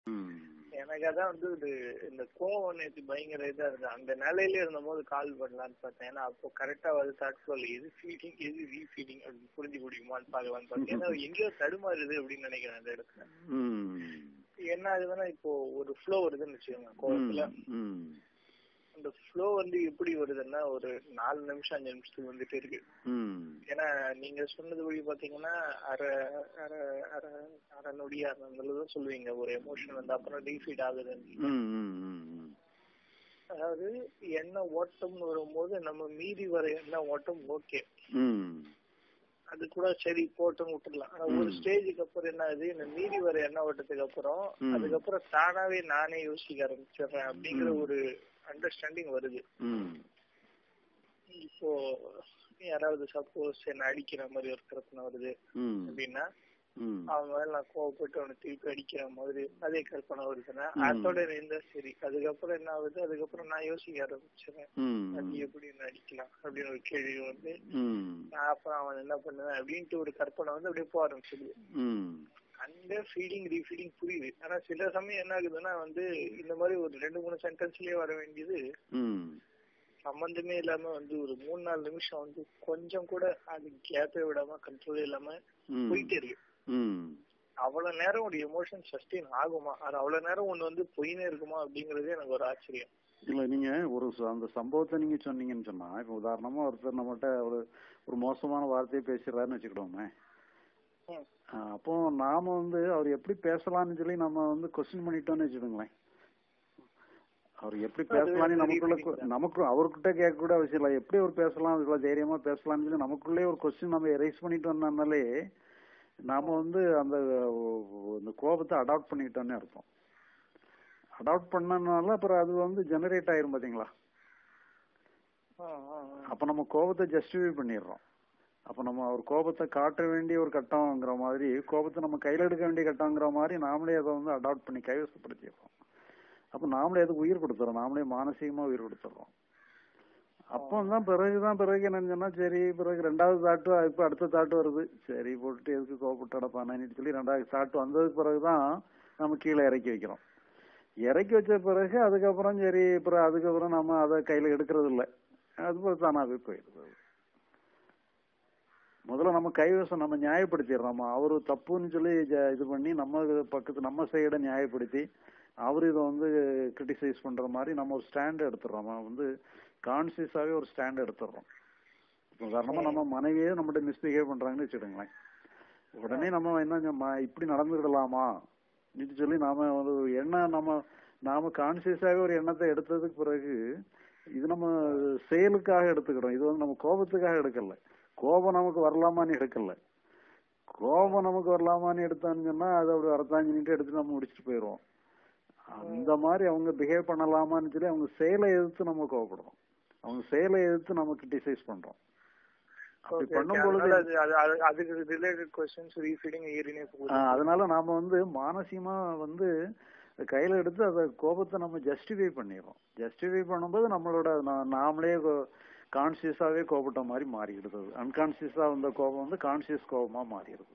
ம் எனக்கு அதான் வந்து இது இந்த கோவம் நேற்று பயங்கர இதா இருந்தது அந்த நிலையில இருந்த போது கால் பண்ணலான்னு பார்த்தேன் ஏன்னா அப்போ கரெக்டா வந்து தாட் ஃப்ளோல எது ஃபீடிங் எது ரீஃபீடிங் அப்படின்னு புரிஞ்சு முடியுமான்னு பார்க்கலான்னு பார்த்தேன் ஏன்னா எங்கேயோ தடுமாறுது அப்படின்னு நினைக்கிறேன் அந்த இடத்துல ம் என்ன ஆகுதுன்னா இப்போ ஒரு ஃப்ளோ வருதுன்னு வச்சுக்கோங்க கோவத்துல ம் அந்த ஃப்ளோ வந்து எப்படி வருதுன்னா ஒரு நாலு நிமிஷம் அஞ்சு நிமிஷத்துக்கு வந்துட்டே இருக்கு ம் ஏன்னா நீங்க சொன்னதுபடி பாத்தீங்கன்னா அரை அரை அரை அரை நொடி அரை தான் சொல்லுவீங்க ஒரு எமோஷன் வந்து அப்புறம் ரீஃபீட் ஆகுதுன்னு ம் ம் ம் அதாவது என்ன ஓட்டம்னு வரும்போது நம்ம மீறி வர என்ன ஓட்டம் ஓகே ம் அது கூட சரி போட்டும் விட்டுடலாம் ஆனா ஒரு ஸ்டேஜுக்கு அப்புறம் என்ன ஆகுது இந்த மீறி வர எண்ண ஓட்டத்துக்கு அப்புறம் ம். அதுக்கப்புறம் தானாவே நானே யோசிக்க ஆரம்பிச்சிடுறேன் அப்படிங்கிற ஒரு அண்டர்ஸ்டாண்டிங் வருது ம் இப்போ யாராவது சப்போஸ் என்ன அடிக்கிற மாதிரி ஒரு கற்பனை வருது ம் அப்படின்னா ம் அவன் மேல நான் கோவப்பட்டு அவனை திருப்பி அடிக்கிற மாதிரி அதே கற்பனை வருதுன்னா ம். அதோட இருந்தா சரி அதுக்கப்புறம் என்ன ஆகுது அதுக்கப்புறம் நான் யோசிக்க ஆரம்பிச்சிடுறேன் ம் அது எப்படி என்ன அடிக்கலாம் அப்படின்னு ஒரு கேள்வி வந்து ம் நான் அப்புறம் அவன் என்ன பண்ணுவேன் அப்படின்ட்டு ஒரு கற்பனை வந்து அப்படியே போக ஆரம்பிச்சிடுது ம் அந்த ஃபீலிங் ரீஃபீலிங் புரியுது ஆனா சில சமயம் என்ன ஆகுதுன்னா வந்து இந்த மாதிரி ஒரு ரெண்டு மூணு சென்டென்ஸ்லயே வர வேண்டியது ம் சம்பந்தமே இல்லாம வந்து ஒரு மூணு நாலு நிமிஷம் வந்து கொஞ்சம் கூட அது கேப்பே விடாம கண்ட்ரோலே இல்லாம ம் போயிட்டே இருக்கு ம் அவ்வளவு நேரம் ஒரு எமோஷன் சஸ்டெயின் ஆகுமா அது அவ்வளவு நேரம் ஒண்ணு வந்து பொய்னே இருக்குமா அப்படிங்கறதே எனக்கு ஒரு ஆச்சரியம் இல்ல நீங்க ஒரு ச- அந்த சம்பவத்தை நீங்க சொன்னீங்கன்னு சொன்னா இப்ப உதாரணமா ஒருத்தர் நம்மகிட்ட ஒரு ஒரு மோசமான வார்த்தையை பேசுறாருன்னு வச்சுக்கிட்டோமே ம். ஆஹ் அப்போ நாம வந்து அவர் எப்படி பேசலாம்னு சொல்லி நம்ம வந்து கொஸ்டின் பண்ணிட்டோம்னு வச்சுக்கோங்களேன் அவர் எப்படி அது பேசலாம்னு very நமக்குள்ள funny கொ- தான். நமக்கு அவர்கிட்ட கேட்க கூட அவசியம் இல்லை எப்படி அவர் பேசலாம் இவ்வளவு தைரியமா பேசலாம்னு சொல்லி நமக்குள்ளே ஒரு கொஸ்டின் நம்ம எரேஸ் பண்ணிட்டு வந்தோம்னாலே நாம வந்து அந்த ஒ- இந்த கோபத்தை அடாப்ட் பண்ணிக்கிட்டோம்னே அர்த்தம் அடாப்ட் பண்ணனால அப்புறம் அது வந்து ஜெனரேட் ஆயிரும் பாத்தீங்களா ஆ, ஆ, ஆ. அப்ப நம்ம கோபத்தை ஜஸ்டிஃபை பண்ணிடுறோம் அப்ப நம்ம ஒரு கோபத்தை காட்ட வேண்டிய ஒரு கட்டம்ங்கிற மாதிரி கோபத்தை நம்ம கையில எடுக்க வேண்டிய கட்டங்கிற மாதிரி நாமளே அதை வந்து அடாப்ட் பண்ணி கைவசப்படுத்திடுறோம் அப்ப நாமளே அதுக்கு உயிர் கொடுத்துறோம் நாமளே மானசீகமா உயிர் கொடுத்துறோம் அப்போ தான் பிறகுதான் பிறகு என்னன்னு சொன்னா சரி பிறகு ரெண்டாவது தாட்டு இப்ப அடுத்த தாட்டு வருது சரி போட்டுட்டு எதுக்கு கோபப்பட்டு அடப்பானு சொல்லி ரெண்டாவது தாட்டு வந்ததுக்கு பிறகுதான் நம்ம கீழே இறக்கி வைக்கிறோம் இறக்கி வச்ச பிறகு அதுக்கப்புறம் சரி அப்புறம் அதுக்கப்புறம் நம்ம அதை கையில எடுக்கிறது இல்ல அது போல தானாவே போயிடுது அது. முதல்ல நம்ம கைவசம் நம்ம நியாயப்படுத்திடுறோம் நம்ம அவரு தப்புன்னு சொல்லி ஜ- இது பண்ணி நம்ம இது பக்கத்து நம்ம சைடை நியாயப்படுத்தி அவர் இதை வந்து கிரிட்டிசைஸ் பண்ற மாதிரி நம்ம ஒரு ஸ்டாண்ட் எடுத்துடுறோம் நம்ம வந்து கான்சியஸாவே ஒரு ஸ்டாண்ட் எடுத்துடுறோம் இப்ப உதாரணமா நம்ம மனைவியே நம்மகிட்ட மிஸ்பிஹேவ் பண்றாங்கன்னு வச்சுடுங்களேன் உடனே நம்ம என்ன நம்ம இப்படி நடந்துக்கிடலாமா அப்படின்னு சொல்லி நாம ஒரு எண்ணம் நம்ம நாம கான்சியஸாவே ஒரு எண்ணத்தை எடுத்ததுக்கு பிறகு இது நம்ம செயலுக்காக எடுத்துக்கிறோம் இது வந்து நம்ம கோபத்துக்காக எடுக்கல கோபம் நமக்கு வரலாமான்னு எடுக்கல கோபம் நமக்கு வரலாமான்னு எடுத்தான்னு சொன்னா அது அப்படி வரத்தாஞ்சினிட்டு எடுத்து நம்ம முடிச்சுட்டு போயிடுவோம் அந்த மாதிரி அவங்க பிஹேவ் பண்ணலாமான்னு சொல்லி அவங்க செயலை எதிர்த்து நம்ம கோவப்படுறோம் அவங்க செயலை எதிர்த்து நம்ம கிரிட்டிசைஸ் பண்றோம் அப்படி Okay, okay. பண்ணும் பொழுது அதனால அது- அது- அது- அதுக்கு ரிலேட்டட் கொஸ்டின்ஸ் ரீஃபீடிங் ஏறினே போகுது ஆஹ் அதனால நாம வந்து மானசீகமா வந்து கையில எடுத்து அந்த கோபத்தை நம்ம ஜஸ்டிஃபை பண்ணிடுறோம் ஜஸ்டிஃபை பண்ணும்போது நம்மளோட நா- நாமளே கான்சியஸாவே கோபப்பட்ட மாதிரி மாறிடுது அன்கான்சியஸா வந்த கோபம் வந்து கான்சியஸ் கோபமா மாறிடுது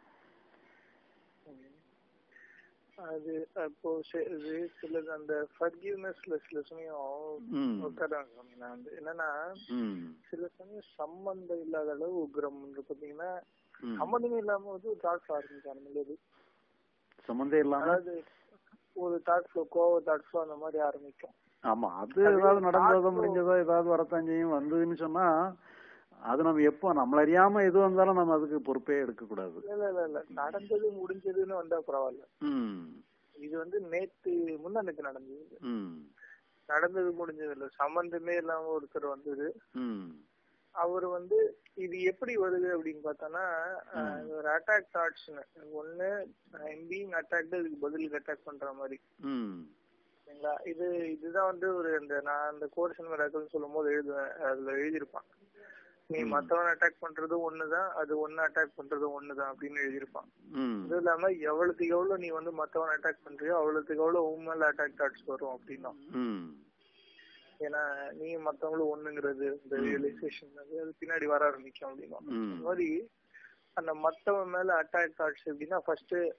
அது அப்போ சி- இது சிலது அந்த ஃபர்கிவ்னஸ்ல சில சமயம் ம். உட்காராங்க சாமி. நான் வந்து என்னன்னா ம் சில சமயம் சம்பந்தம் இல்லாத அளவு உக்ரம் பாத்தீங்கன்னா ம். சம்பந்தமே இல்லாம வந்து ஒரு தாட்ஸ் ஆரம்பிச்சாங்க அது சம்மந்தம் இல்லாம அதாவது ஒரு தாட் ஃப்ளோ கோவ தாட் ஃப்ளோ அந்த மாதிரி ஆரம்பிக்கும் ஆமா அது அது ஏதாவது நடந்ததோ தாக்கம் முடிஞ்சதோ ஏதாவது வரத்தான் செய்யும் வந்ததுன்னு சொன்னா அது நம்ம எப்போ நம்மள அறியாம எது வந்தாலும் நம்ம அதுக்கு பொறுப்பே எடுக்க கூடாது இல்ல இல்ல இல்ல நடந்தது முடிஞ்சதுன்னு வந்தா பரவாயில்ல ம் இது வந்து நேத்து முன்னாடி நடந்தது ம் நடந்தது முடிஞ்சது இல்ல சம்பந்தமே இல்லாம ஒருத்தர் வந்தது ம் அவர் வந்து இது எப்படி வருது அப்படின்னு பார்த்தோம்னா அஹ், இது ஒரு அட்டாக் தாட்ஸ் ஒண்ணு ஐம் பீங் அட்டாக்டு அதுக்கு பதிலுக்கு அட்டாக் பண்ற மாதிரி ம் சரிங்களா இது இதுதான் வந்து ஒரு இந்த நான் அந்த கோர்ஸ் மிராக்கல்னு சொல்லும் போது எழுதுவேன் அதுல எழுதியிருப்பான் நீ மத்தவன் அட்டாக் பண்றதும் ஒண்ணுதான் அது ஒண்ணு அட்டாக் பண்றதும் ஒண்ணுதான் அப்படின்னு எழுதியிருப்பான் ம் இதுவும் இல்லாம எவ்வளவுக்கு எவ்வளவு நீ வந்து மத்தவன் அட்டாக் பண்றியோ அவ்வளவுக்கு எவ்வளவு உன் மேல அட்டாக் தாட்ஸ் வரும் அப்படின்னா ம் ஏன்னா நீ மத்தவங்களும் ஒண்ணுங்கிறது இந்த ரியலைசேஷன் அது அது பின்னாடி வர ஆரம்பிக்கும் அப்படின்னா ம். அந்த மாதிரி அந்த மத்தவன் மேல அட்டாக் தாட்ஸ் எப்படின்னா ஃபர்ஸ்ட்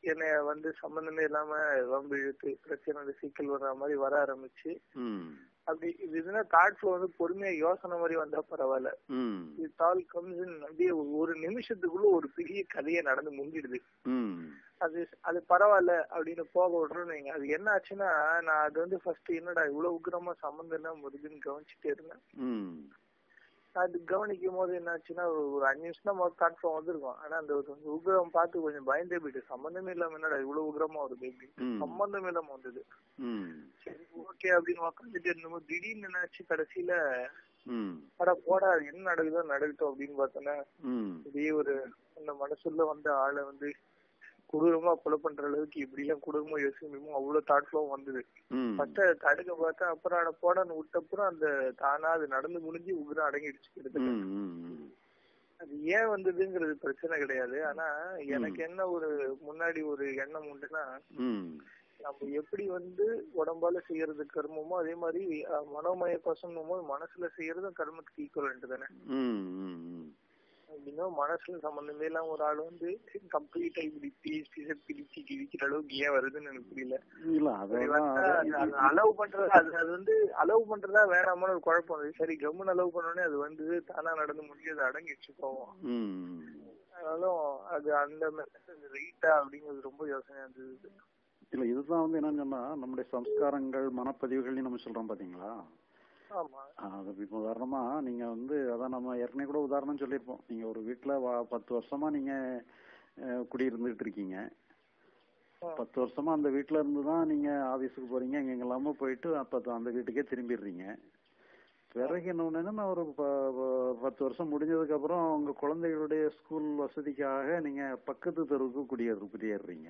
என்னை வந்து சம்பந்தமே இல்லாம வம்பு இழுத்து பிரச்சனை சிக்கல் வர்ற மாதிரி வர ஆரம்பிச்சு ம் அப்படி இது இதுனா தாட் ஃப்ளோ வந்து பொறுமையா யோசனை மாதிரி வந்தா பரவாயில்ல ம் இட் ஆல் கம்ஸ் இன் அப்படியே ஒரு நிமிஷத்துக்குள்ள ஒரு பெரிய கதையை நடந்து முடிஞ்சிடுது ம் அது அது பரவாயில்ல அப்படின்னு போக விடுறோம் நீங்க அது என்ன ஆச்சுன்னா நான் அது வந்து ஃபர்ஸ்ட் என்னடா இவ்வளவு உக்கிரமா சம்மந்தம் இல்லாம வருதுன்னு கவனிச்சுட்டே இருந்தேன் ம் அது கவனிக்கும் போது என்னாச்சுன்னா ஒரு அஞ்சு நிமிஷம் தான் முதல் தாட் ஃப்ளோ வந்திருக்கும் ஆனா அந்த ஒரு உக்கிரம் பார்த்து கொஞ்சம் பயந்தே போயிட்டு சம்பந்தமே இல்லாம என்னடா இவ்வளவு உக்கிரமா வருது அப்படின்னு ம். சம்பந்தமே இல்லாம வந்தது ம் சரி ஓகே அப்படின்னு உக்காந்துட்டு இருந்தபோது திடீர்னு என்னாச்சு கடைசியில ம் அட போடா என்ன நடக்குதோ நடக்கட்டும் அப்படின்னு பார்த்தோன்னா ம் இதே ஒரு அந்த மனசுல வந்த ஆளை வந்து கொடூரமா கொலை பண்ற அளவுக்கு இப்படி எல்லாம் கொடூரமா யோசிக்க முடியுமோ அவ்வளவு தாட்ஃபுல்லும் வந்தது ம் ஃபர்ஸ்ட் அதை தடுக்க பார்த்தா அப்புறம் அட போடான்னு விட்டப்புறம் அந்த தானா அது நடந்து முடிஞ்சு உகிரம் அடங்கிடுச்சு கிட்டத்தட்ட ம் ம் ம் அது ஏன் வந்ததுங்கிறது பிரச்சனை கிடையாது ஆனா எனக்கு என்ன ஒரு முன்னாடி ஒரு எண்ணம் உண்டுன்னா ம் நம்ம எப்படி வந்து உடம்பால செய்யறது கர்மமோ அதே மாதிரி அஹ், மனோமய கோஷம் போது மனசுல செய்யறதும் கர்மத்துக்கு ஈக்குவலன்ட் தானே ம் ம் ம் அப்படின்னா மனசுல சம்பந்தமே இல்லாம ஒரு ஆள் வந்து கம்ப்ளீட்டா இப்படி பீஸ் பீஸ பிரிச்சு கிழிக்கிற அளவுக்கு ஏன் வருதுன்னு எனக்கு புரியல இல்ல அப்படி அதெல்லாம் வந்தா அது- அது அளவு பண்றது அது அது வந்து அளவு பண்றதா வேணாமான்னு ஒரு குழப்பம் வருது சரி கம்முன்னு அளவு பண்ணோடனே அது வந்து தானா நடந்து முடிஞ்சு அது அடங்கிடுச்சு போவோம் ம் அதனாலும் அது அந்த ரைட்டா அப்படிங்கிறது ரொம்ப யோசனையா இருந்தது இல்ல இதுதான் வந்து என்னன்னு சொன்னா நம்முடைய சம்ஸ்காரங்கள் மனப்பதிவுகள்னு நம்ம சொல்றோம் பாத்தீங்களா ஆமா அது இப்போ உதாரணமா நீங்க வந்து அதான் நம்ம ஏற்கனவே கூட உதாரணம் சொல்லியிருப்போம் நீங்க ஒரு வீட்டுல வா- பத்து வருஷமா நீங்க அஹ், குடியிருந்துட்டு இருக்கீங்க ம். பத்து வருஷமா அந்த வீட்டுல இருந்து தான் நீங்க ஆபீஸுக்கு போறீங்க எங்க எங்கெல்லாமோ போயிட்டு அப்ப அந்த வீட்டுக்கே திரும்பிடுறீங்க பிறகு என்ன ஒண்ணுன்னா ஒரு ப- ப- பத்து வருஷம் முடிஞ்சதுக்கு அப்புறம் உங்க குழந்தைகளுடைய ஸ்கூல் வசதிக்காக நீங்க பக்கத்து தெருவுக்கு குடியேறு குடியேறுறீங்க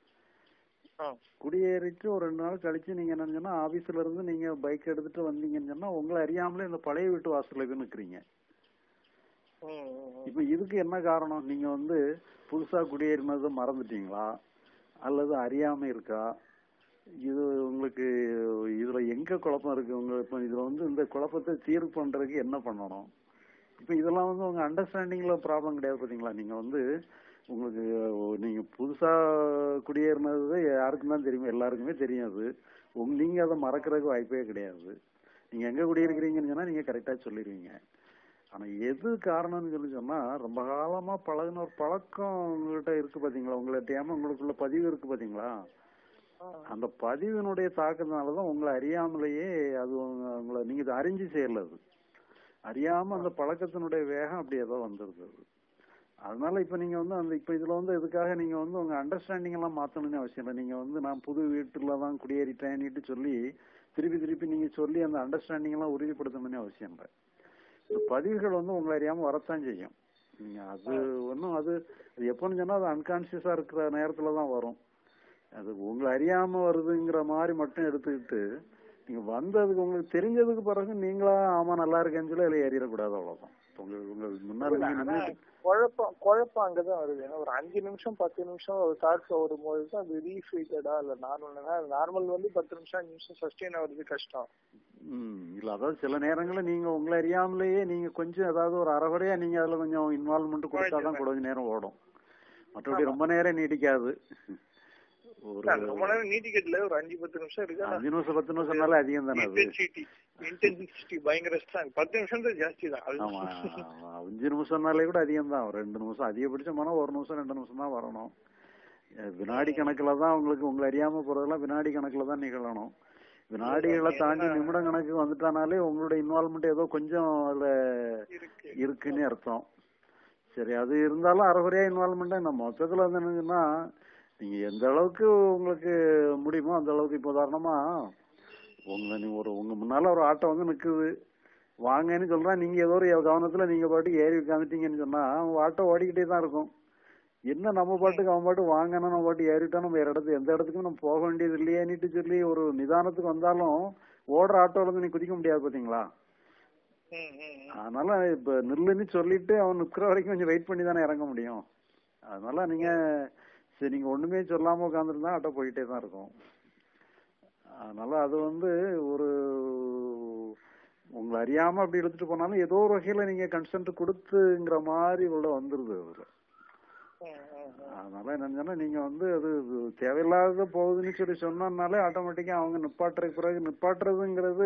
ஆ. குடியேறிட்டு ஒரு ரெண்டு நாள் கழிச்சு நீங்க என்ன சொன்னா ஆபீஸ்ல இருந்து நீங்க பைக் எடுத்துட்டு வந்தீங்கன்னு சொன்னா உங்களை அறியாமலே இந்த பழைய வீட்டு வாசல்ல போய் நிக்கிறீங்க ம், ம், ம். இப்ப இதுக்கு என்ன காரணம் நீங்க வந்து புதுசா குடியேறினதை மறந்துட்டீங்களா அல்லது அறியாம இருக்கா இது உங்களுக்கு இதுல எங்க குழப்பம் இருக்கு உங்க இப்ப இதுல வந்து இந்த குழப்பத்தை தீர்வு பண்றதுக்கு என்ன பண்ணணும் இப்ப இதெல்லாம் வந்து உங்க அண்டர்ஸ்டாண்டிங்ல ப்ராப்ளம் கிடையாது பாத்தீங்களா நீங்க வந்து உங்களுக்கு நீங்க புதுசா குடியேறினது யாருக்கும் தான் தெரியும் எல்லாருக்குமே தெரியும் அது உங்க நீங்க அதை மறக்கறதுக்கு வாய்ப்பே கிடையாது நீங்க எங்க குடியிருக்கிறீங்கன்னு சொன்னா நீங்க கரெக்டா சொல்லிடுவீங்க ஆனா எது காரணம்னு சொல்லி சொன்னா ரொம்ப காலமா பழகுன ஒரு பழக்கம் உங்ககிட்ட இருக்கு பாத்தீங்களா உங்கள்கிட்ட உங்களுக்குள்ள பதிவு இருக்கு பாத்தீங்களா ஆ. அந்த பதிவினுடைய தாக்கத்தினாலதான் உங்களை அறியாமலேயே அது உங்க- உங்களை நீங்க இதை அறிஞ்சு செய்யல அது அறியாம அந்த பழக்கத்தினுடைய வேகம் அப்படி ஏதோ வந்துருது அது அதனால இப்ப நீங்க வந்து அந்த இப்ப இதுல வந்து இதுக்காக நீங்க வந்து உங்க அண்டர்ஸ்டாண்டிங் எல்லாம் மாத்தணும்னு அவசியம் இல்லை நீங்க வந்து நான் புது வீட்டுல தான் குடியேறிட்டேன்னுட்டு சொல்லி திருப்பி திருப்பி நீங்க சொல்லி அந்த அண்டர்ஸ்டாண்டிங் எல்லாம் உறுதிப்படுத்தணும்னு அவசியம் இல்லை இந்த பதிவுகள் வந்து உங்களை அறியாம வரத்தான் செய்யும் நீங்க அது ஒன்றும் அது அது எப்போன்னு சொன்னா அது அன்கான்சியஸா இருக்கிற நேரத்துல தான் வரும் அது உங்களை அறியாம வருதுங்கிற மாதிரி மட்டும் எடுத்துக்கிட்டு நீங்க வந்ததுக்கு உங்களுக்கு தெரிஞ்சதுக்கு பிறகு நீங்களா ஆமா நல்லா இருக்கேன்னு சொல்லி அதுல ஏறிடக்கூடாது அவ்வளவுதான் உங்க உங்க முன்னால நீங்க ஆனா நின்னுட்டு- குழப்பம் குழப்பம் அங்கதான் வருது ஏன்னா ஒரு அஞ்சு நிமிஷம் பத்து நிமிஷம் ஒரு தாட்ஸ் வரும்போது தான் அது ரீஃபீட்டடா இல்ல நார்மல் நார்மல் வந்து பத்து நிமிஷம் அஞ்சு நிமிஷம் சஸ்டெயின் ஆகுறது கஷ்டம் ம் இல்ல அதாவது சில நேரங்கள்ல நீங்க உங்களை அறியாமலேயே நீங்க கொஞ்சம் ஏதாவது ஒரு அரைகுறையா நீங்க அதுல கொஞ்சம் இன்வால்மெண்ட் கொடுத்தாதான் கொஞ்ச நேரம் ஓடும் மற்றபடி ரொம்ப நேரம் நீடிக்காது ஒரு இல்ல, ரொம்ப நேரம் நீட்டிக்கட்டுல ஒரு அஞ்சு பத்து நிமிஷம் இருக்கு ஆனா அஞ்சு நிமிஷம் பத்து நிமிஷம்னாலே அதிகம் தானே அது இன்டென்சிட்டி இன்டென்சிட்டி பயங்கர ஸ்ட்ராங் பத்து நிமிஷம் தான் ஜாஸ்தி தான் அது ஆமா ஆமா. அஞ்சு நிமிஷம்னாலே கூட அதிகம் தான் ரெண்டு நிமிஷம் அதிகபட்சம் போனா ஒரு நிமிஷம் ரெண்டு நிமிஷம் தான் வரணும் அஹ் வினாடி கணக்குல தான் உங்களுக்கு உங்களை அறியாம போறதெல்லாம் வினாடி கணக்குல தான் நிகழணும் வினாடிகளை தாண்டி நிமிடம் கணக்கு வந்துட்டானாலே உங்களுடைய இன்வால்மெண்ட் ஏதோ கொஞ்சம் அதுல இருக்கு இருக்குன்னு அர்த்தம் சரி அது இருந்தாலும் அரைகுறையா இன்வால்மெண்ட் நம்ம மொத்தத்துல வந்து என்னன்னா நீங்க எந்த அளவுக்கு உங்களுக்கு முடியுமோ அந்த அளவுக்கு இப்போ உதாரணமா உங்களை நீ ஒரு உங்க முன்னால ஒரு ஆட்டோ வந்து நிக்குது வாங்கன்னு சொல்றா நீங்க ஏதோ ஒரு கவனத்துல நீங்க பாட்டுக்கு ஏறி உட்காந்துட்டீங்கன்னு சொன்னா அவங்க ஆட்டோ ஓடிக்கிட்டே தான் இருக்கும் என்ன நம்ம பாட்டுக்கு அவன் பாட்டு வாங்கினா நம்ம பாட்டு ஏறிட்டா நம்ம வேற இடத்துக்கு எந்த இடத்துக்கும் நம்ம போக வேண்டியது இல்லையேன்னுட்டு சொல்லி ஒரு நிதானத்துக்கு வந்தாலும் ஓடுற ஆட்டோல இருந்து நீ குதிக்க முடியாது பாத்தீங்களா ம், ம், ம். அதனால இப்ப நில்லுன்னு சொல்லிட்டு அவன் நிக்கிற வரைக்கும் கொஞ்சம் வெயிட் பண்ணி தானே இறங்க முடியும் அதனால நீங்க சரி நீங்க ஒண்ணுமே சொல்லாம உட்காந்துருந்தா ஆட்டோ போயிட்டே தான் இருக்கும் அதனால அது வந்து ஒரு உங்களை அறியாம அப்படி எடுத்துட்டு போனாலும் ஏதோ ஒரு வகையில நீங்க கன்சென்ட் கொடுத்துங்கிற மாதிரி உள்ள வந்துருது அதுல ம், ம், ம். அதனால என்னன்னா நீங்க வந்து அது தேவையில்லாத போகுதுன்னு சொல்லி சொன்னோம்னாலே ஆட்டோமேட்டிக்கா அவங்க நிப்பாட்டுறதுக்கு பிறகு நிப்பாட்டுறதுங்கிறது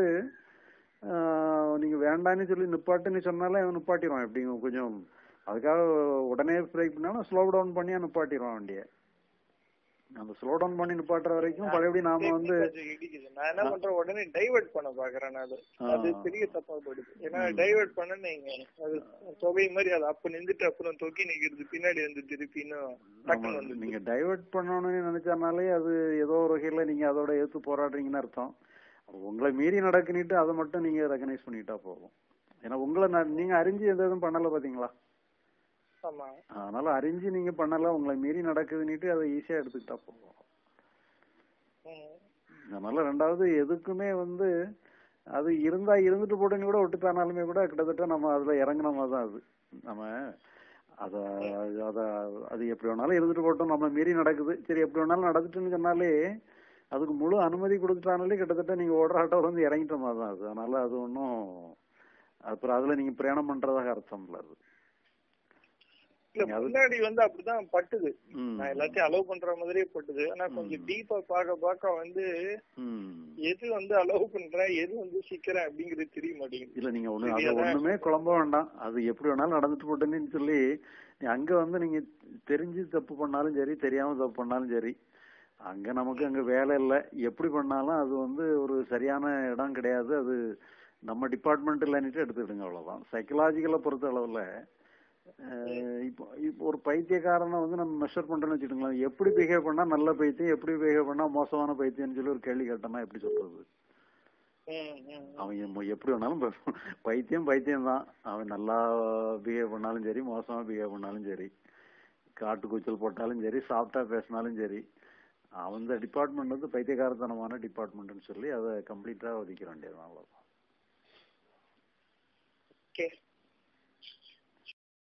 ஆஹ், நீங்க வேண்டான்னு சொல்லி நிப்பாட்டுன்னு சொன்னாலே அவன் நிப்பாட்டிடுவான் எப்படிங்க கொஞ்சம் அதுக்காக உடனே பிரேக் பண்ணாலும் ஸ்லோ டவுன் பண்ணி நிப்பாட்டிடுவான் வண்டியை அந்த ஸ்லோ டவுன் பண்ணி நிப்பாட்டுற வரைக்கும் பழையபடி நாம வந்து கொஞ்சம் இடிக்குது நான் என்ன பண்றேன் உடனே டைவர்ட் பண்ண பாக்குறேன் அது ஆ. அது பெரிய தப்பா போயிடுது ஏன்னா டைவர்ட் பண்ண நீங்க அது தொகை மாதிரி அது அப்ப நின்றுட்டு அப்புறம் தொக்கி நிக்கிறது பின்னாடி வந்து திருப்பி இன்னும் டக்குன்னு வந்து நீங்க டைவர்ட் பண்ணணும்னு நினைச்சனாலே அது ஏதோ ஒரு வகையில நீங்க அதோட எதிர்த்து போராடுறீங்கன்னு அர்த்தம் உங்களை மீறி நடக்குனிட்டு அதை மட்டும் நீங்க ரெகனைஸ் பண்ணிட்டா போதும் ஏன்னா உங்களை ந- நீங்க அறிஞ்சு எந்த எதுவும் பண்ணல பாத்தீங்களா ஆமா அதனால அறிஞ்சு நீங்க பண்ணல உங்களை மீறி நடக்குதுன்னுட்டு அதை ஈஸியா எடுத்துக்கிட்டா போதும் ம். அதனால ரெண்டாவது எதுக்குமே வந்து அது இருந்தா இருந்துட்டு போட்டுன்னு கூட விட்டுத்தானாலுமே கூட கிட்டத்தட்ட நம்ம அதுல இறங்குன மாதிரி தான் அது நம்ம அத அத அது எப்படி வேணாலும் இருந்துட்டு போட்டோம் நம்ம மீறி நடக்குது சரி எப்படி வேணாலும் நடந்துட்டுன்னு சொன்னாலே அதுக்கு முழு அனுமதி கொடுத்துட்டானாலே கிட்டத்தட்ட நீங்க ஓடுற ஆட்டோல இருந்து இறங்கிட்ட மாதிரி தான் அது அதனால அது ஒன்றும் அப்புறம் அதுல நீங்க பிரயாணம் பண்றதாக அர்த்தம் இல்ல அது இல்ல முன்னாடி வந்து அப்படிதான் பட்டுது ம். நான் எல்லாத்தையும் அலோவ் பண்ற மாதிரியே பட்டுது ஆனா கொஞ்சம் டீப்பா பார்க்க பார்க்க வந்து ம். எது வந்து அலோவ் பண்றேன் எது வந்து சிக்கிறேன் அப்படிங்கிறது தெரிய மாட்டேங்குது இல்ல நீங்க ஒண்ணு சரியா அது தான் ஒண்ணுமே குழம்ப வேண்டாம் அது எப்படி வேணாலும் நடந்துட்டு போட்டுன்னு சொல்லி நீ அங்க வந்து நீங்க தெரிஞ்சு தப்பு பண்ணாலும் சரி தெரியாம தப்பு பண்ணாலும் சரி அங்க நமக்கு அங்க வேலை இல்ல எப்படி பண்ணாலும் அது வந்து ஒரு சரியான இடம் கிடையாது அது நம்ம டிபார்ட்மெண்ட் இல்லன்னுட்டு எடுத்துக்கிடுங்க அவ்வளவுதான் சைக்கலாஜிக்கலை பொறுத்த அளவுல அஹ், இப்போ இப்போ ஒரு பைத்தியக்காரனை வந்து நம்ம மெஷர் பண்றோம்னு வச்சுக்கோங்களேன் எப்படி பிஹேவ் பண்ணா நல்ல பைத்தியம் எப்படி பிஹேவ் பண்ணா மோசமான பைத்தியம்னு சொல்லி ஒரு கேள்வி கேட்டோம்னா எப்படி சொல்றது ம், ம். அவன் எம்ம- எப்படி வேணாலும் ப- பைத்தியம் பைத்தியம் தான் அவன் நல்லா பிஹேவ் பண்ணாலும் சரி மோசமா பிஹேவ் பண்ணாலும் சரி காட்டு கூச்சல் போட்டாலும் சரி சாஃப்டா பேசினாலும் சரி அந்த டிபார்ட்மெண்ட் வந்து பைத்தியக்காரத்தனமான டிபார்ட்மெண்ட்னு சொல்லி அதை கம்ப்ளீட்டா ஒதுக்க வேண்டியது அவ்வளவுதான் ஓகே